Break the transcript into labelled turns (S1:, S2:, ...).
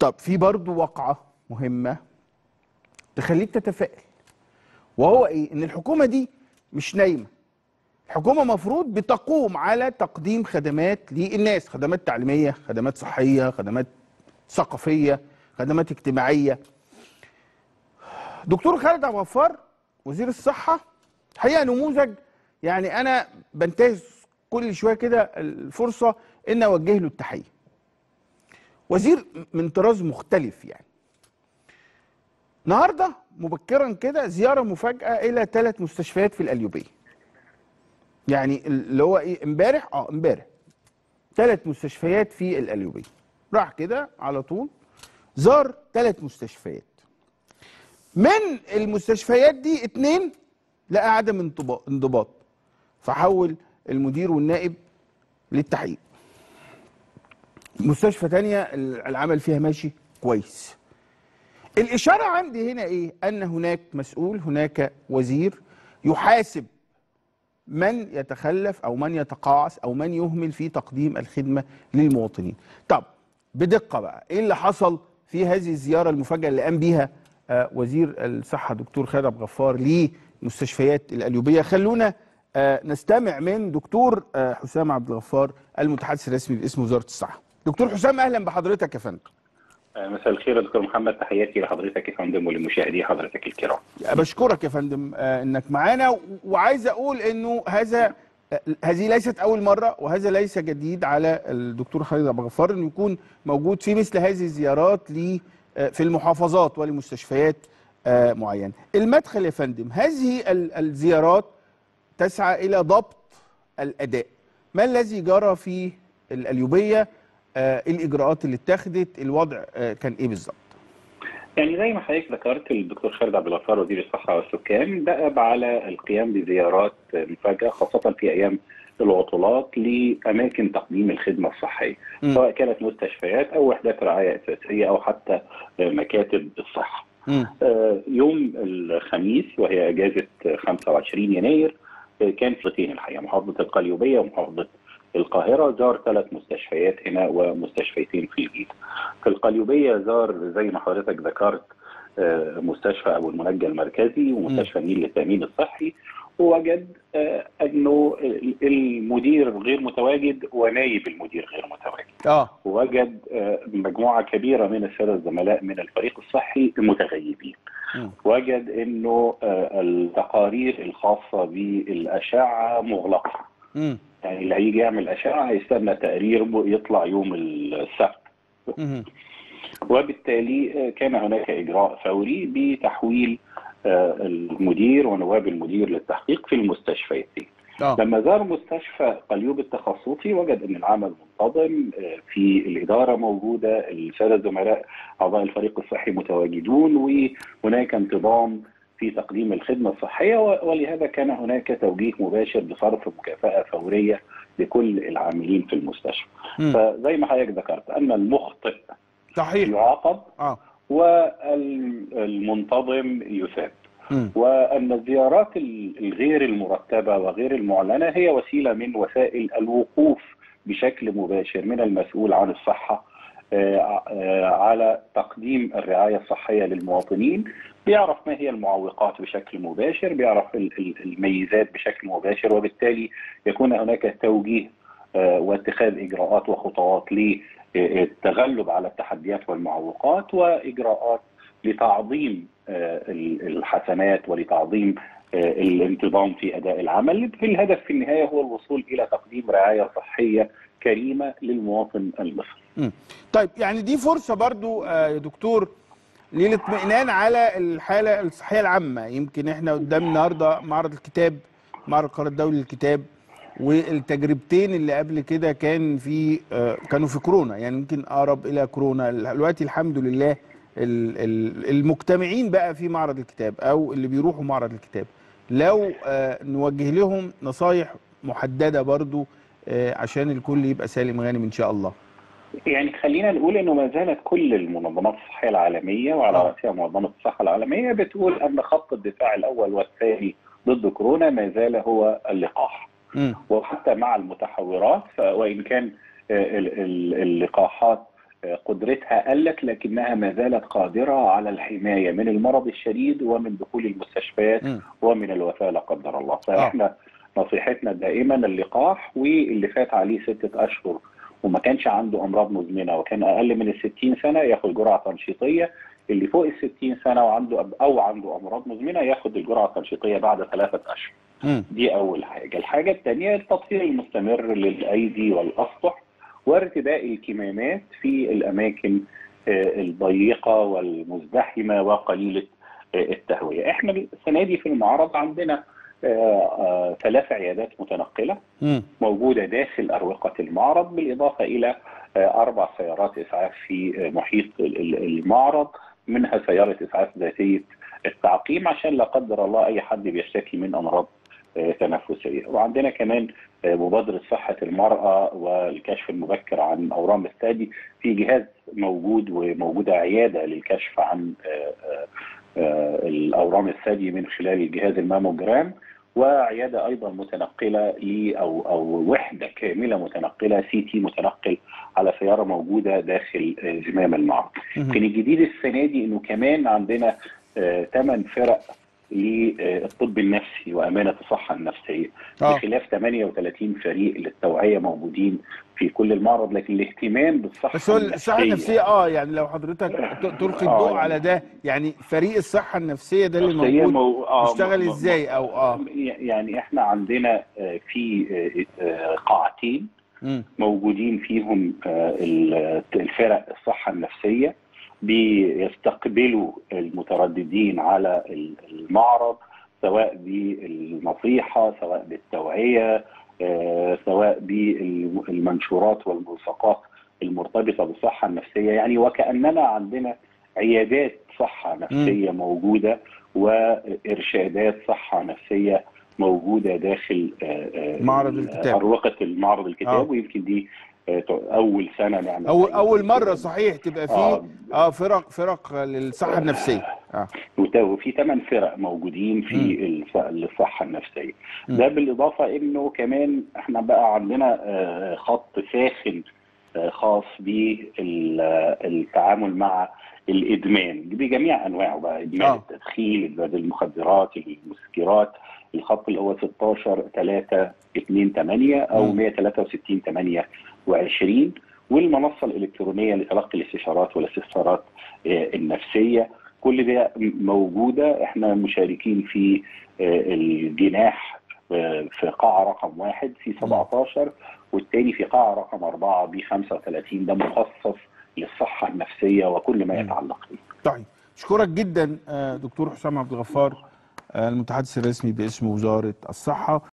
S1: طب في برضو واقعة مهمة تخليك تتفائل وهو ايه ان الحكومة دي مش نايمة الحكومة مفروض بتقوم على تقديم خدمات للناس خدمات تعليمية خدمات صحية خدمات ثقافية خدمات اجتماعية دكتور خالد عبد الغفار وزير الصحة حقيقة نموذج يعني أنا بنتهز كل شوية كده الفرصة إن أوجه له التحية وزير من طراز مختلف يعني النهارده مبكرا كده زياره مفاجاه الى ثلاث مستشفيات في القليوبيه يعني اللي هو ايه امبارح اه امبارح ثلاث مستشفيات في القليوبيه راح كده على طول زار ثلاث مستشفيات من المستشفيات دي اتنين لقى عدم انضباط انضباط فحول المدير والنائب للتحقيق مستشفى تانية العمل فيها ماشي كويس الإشارة عندي هنا إيه أن هناك مسؤول هناك وزير يحاسب من يتخلف أو من يتقاعس أو من يهمل في تقديم الخدمة للمواطنين طب بدقة بقى إيه اللي حصل في هذه الزيارة المفاجئة اللي قام بيها آه وزير الصحة دكتور خالد عبد الغفار لمستشفيات القليوبية خلونا آه نستمع من دكتور آه حسام عبد الغفار المتحدث الرسمي باسم وزارة الصحة دكتور حسام اهلا بحضرتك يا فندم
S2: مساء الخير يا دكتور محمد تحياتي لحضرتك يا فندم ولمشاهدي حضرتك الكرام
S1: بشكرك يا فندم آه انك معانا وعايز اقول انه هذا آه هذه ليست اول مره وهذا ليس جديد على الدكتور خالد عبد الغفار انه يكون موجود في مثل هذه الزيارات ل آه في المحافظات ولمستشفيات معينه. المدخل يا فندم هذه الزيارات تسعى الى ضبط الاداء. ما الذي جرى في القليوبيه آه الاجراءات اللي اتخذت الوضع آه كان ايه بالظبط
S2: يعني زي ما حضرتك ذكرت الدكتور خالد عبد الغفار وزير الصحه والسكان دأب على القيام بزيارات مفاجاه خاصه في ايام العطلات لاماكن تقديم الخدمه الصحيه م. سواء كانت مستشفيات او وحدات رعايه اساسيه او حتى مكاتب الصحه. آه يوم الخميس وهي اجازه 25 يناير كان في الحقيقه محافظه القليوبيه ومحافظه القاهرة زار ثلاث مستشفيات هنا ومستشفيتين في الجيزة. في القليوبية زار زي ما حضرتك ذكرت مستشفى أبو المنجى المركزي ومستشفى النيل للتأمين الصحي ووجد أنه المدير غير متواجد ونايب المدير غير متواجد.
S1: آه.
S2: ووجد مجموعة كبيرة من السادة الزملاء من الفريق الصحي متغيبين. م. وجد أنه التقارير الخاصة بالأشعة مغلقة.
S1: م.
S2: يعني اللي هيجي يعمل اشعه هيستنى تقرير يطلع يوم السبت وبالتالي كان هناك اجراء فوري بتحويل المدير ونواب المدير للتحقيق في المستشفيات دي.
S1: آه.
S2: لما زار مستشفى قليوب التخصصي وجد ان العمل منتظم في الاداره موجوده الساده الزملاء اعضاء الفريق الصحي متواجدون وهناك انتظام في تقديم الخدمة الصحية ولهذا كان هناك توجيه مباشر بصرف مكافأة فورية لكل العاملين في المستشفى
S1: م.
S2: فزي ما حضرتك ذكرت أن المخطئ
S1: صحيح
S2: يعاقب
S1: آه.
S2: والمنتظم يثاب
S1: م.
S2: وأن الزيارات الغير المرتبة وغير المعلنة هي وسيلة من وسائل الوقوف بشكل مباشر من المسؤول عن الصحة على تقديم الرعاية الصحية للمواطنين بيعرف ما هي المعوقات بشكل مباشر بيعرف الميزات بشكل مباشر وبالتالي يكون هناك توجيه واتخاذ إجراءات وخطوات للتغلب على التحديات والمعوقات وإجراءات لتعظيم الحسنات ولتعظيم الانتظام في أداء العمل الهدف في النهاية هو الوصول إلى تقديم رعاية صحية كريمة للمواطن المصري
S1: م. طيب يعني دي فرصة برضو يا دكتور للاطمئنان على الحالة الصحية العامة يمكن احنا قدام النهاردة معرض الكتاب معرض القرار الدولي للكتاب والتجربتين اللي قبل كده كان في كانوا في كورونا يعني يمكن اقرب الى كورونا دلوقتي الحمد لله المجتمعين بقى في معرض الكتاب او اللي بيروحوا معرض الكتاب لو نوجه لهم نصايح محدده برضو عشان الكل يبقى سالم غانم ان شاء الله
S2: يعني خلينا نقول انه ما زالت كل المنظمات الصحيه العالميه وعلى راسها منظمه الصحه العالميه بتقول ان خط الدفاع الاول والثاني ضد كورونا ما زال هو اللقاح.
S1: م.
S2: وحتى مع المتحورات وان كان اللقاحات قدرتها قلت لكنها ما زالت قادرة على الحماية من المرض الشديد ومن دخول المستشفيات
S1: مم.
S2: ومن الوفاة لا قدر الله فإحنا نصيحتنا دائما اللقاح واللي فات عليه ستة أشهر وما كانش عنده أمراض مزمنة وكان أقل من الستين سنة ياخد جرعة تنشيطية اللي فوق الستين سنة وعنده أو عنده أمراض مزمنة ياخد الجرعة التنشيطية بعد ثلاثة أشهر
S1: مم.
S2: دي أول حاجة الحاجة الثانية التطهير المستمر للأيدي والأسطح وارتداء الكمامات في الأماكن آه، الضيقة والمزدحمة وقليلة آه، التهوية احنا السنة دي في المعرض عندنا آه، آه، ثلاث عيادات متنقلة
S1: مم.
S2: موجودة داخل أروقة المعرض بالإضافة إلى آه، أربع سيارات إسعاف في آه، محيط ال- ال- المعرض منها سيارة إسعاف ذاتية التعقيم عشان لا قدر الله أي حد بيشتكي من أمراض آه، تنفسية وعندنا كمان آه، مبادرة صحة المرأة والكشف المبكر عن أورام الثدي في جهاز موجود وموجودة عيادة للكشف عن آه، آه، آه، الأورام الثدي من خلال جهاز الماموجرام وعياده ايضا متنقله ل او او وحده كامله متنقله سي تي متنقل على سياره موجوده داخل آه، زمام المعرض.
S1: مم.
S2: كان الجديد السنه دي انه كمان عندنا ثمان فرق للطب النفسي وامانه الصحه النفسيه
S1: آه.
S2: بخلاف 38 فريق للتوعيه موجودين في كل المعرض لكن الاهتمام بالصحه
S1: بس هو الصحه النفسيه اه يعني لو حضرتك ت- تلقي
S2: آه،
S1: الضوء
S2: يعني-
S1: على ده يعني فريق الصحه النفسيه ده اللي
S2: النفسية
S1: موجود
S2: مو... آه
S1: بيشتغل
S2: م- م-
S1: ازاي او اه
S2: يعني احنا عندنا آه، في آه، آه، قاعتين
S1: مم.
S2: موجودين فيهم آه، ال- الفرق الصحة النفسية بيستقبلوا المترددين على ال- المعرض سواء بالنصيحة سواء بالتوعية آه، سواء بالمنشورات والملصقات المرتبطة بالصحة النفسية يعني وكأننا عندنا عيادات صحة نفسية موجودة وإرشادات صحة نفسية موجودة داخل آه، آه،
S1: معرض الكتاب.
S2: أروقة المعرض الكتاب
S1: آه.
S2: ويمكن دي آه، اول سنه نعمل
S1: اول
S2: حاجة
S1: اول
S2: زي
S1: مره
S2: كده.
S1: صحيح تبقى
S2: آه.
S1: فيه اه فرق فرق للصحه النفسيه اه
S2: وت- وفي ثمان فرق موجودين في الص- الصحه النفسيه
S1: مم.
S2: ده بالاضافه انه كمان احنا بقى عندنا آه، خط ساخن آه، خاص بالتعامل مع الادمان بجميع انواعه بقى ادمان
S1: آه.
S2: التدخين ادمان المخدرات المسكرات الخط اللي هو 16 3 2 8 او
S1: مم.
S2: 163 28 والمنصه الالكترونيه لتلقي الاستشارات والاستفسارات آه، النفسيه كل ده موجوده احنا مشاركين في آه، الجناح آه، في قاعه رقم واحد في 17 والتاني في قاعه رقم اربعه ب 35 ده مخصص للصحه النفسيه وكل ما
S1: مم.
S2: يتعلق به.
S1: طيب اشكرك جدا آه، دكتور حسام عبد الغفار آه، المتحدث الرسمي باسم وزاره الصحه